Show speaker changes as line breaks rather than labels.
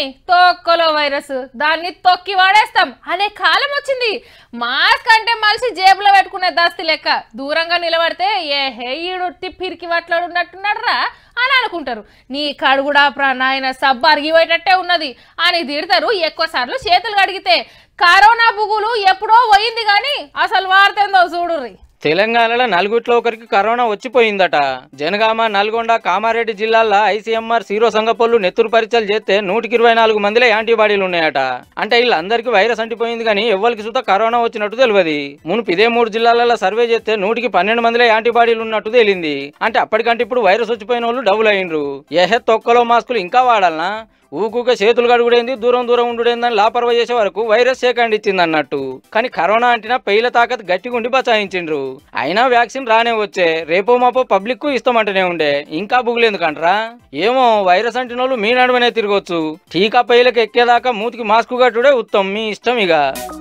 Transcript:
తొక్కలో వైరస్ దాన్ని తొక్కి వాడేస్తాం అనే కాలం వచ్చింది మాస్క్ అంటే మనిషి జేబులో పెట్టుకునే దస్తి లెక్క దూరంగా నిలబడితే ఏ హే ఈడొట్టి పిరికి వట్లాడు ఉన్నట్టున్నాడరా అని అనుకుంటారు నీ కడుగుడా నాయన సబ్బు అరిగిపోయేటట్టే ఉన్నది అని తిడతారు ఎక్కువ సార్లు చేతులు కడిగితే కరోనా బుగులు ఎప్పుడో పోయింది కానీ అసలు వార్తేందో చూడుర్రి
తెలంగాణలో నలుగురిలో ఒకరికి కరోనా వచ్చిపోయిందట జనగామ నల్గొండ కామారెడ్డి జిల్లాల్లో ఐసీఎంఆర్ సీరో సంగపోళ్ళు నెత్తురు పరీక్షలు చేస్తే నూటికి ఇరవై నాలుగు మందిలో యాంటీబాడీలు ఉన్నాయట అంటే వీళ్ళందరికీ వైరస్ అంటిపోయింది కానీ ఎవరికి సుతా కరోనా వచ్చినట్టు తెలియదు మునుపు ఇదే మూడు జిల్లాలలో సర్వే చేస్తే నూటికి పన్నెండు మందిలో యాంటీబాడీలు ఉన్నట్టు తేలింది అంటే అప్పటికంటే ఇప్పుడు వైరస్ వచ్చిపోయిన వాళ్ళు డబుల్ అయ్యిండ్రు ఏహే తొక్కలో మాస్కులు ఇంకా వాడాలనా ఊకుక చేతులు కడుగుడేంది దూరం దూరం ఉండుడేందని లాపర్వ చేసే వరకు వైరస్ సేకండి ఇచ్చింది అన్నట్టు కానీ కరోనా అంటినా పెయిల తాకత్ గట్టిగా ఉండి బచాయించిండ్రు అయినా వ్యాక్సిన్ రానే వచ్చే రేపో మాపో పబ్లిక్ కు ఇస్తామంటేనే ఉండే ఇంకా బుగులేందుకంటరా ఏమో వైరస్ అంటిన వాళ్ళు మీ నడుమనే తిరగొచ్చు టీకా పైలకు ఎక్కేదాకా మూతికి మాస్క్ కట్టుడే ఉత్తమం మీ ఇష్టం ఇక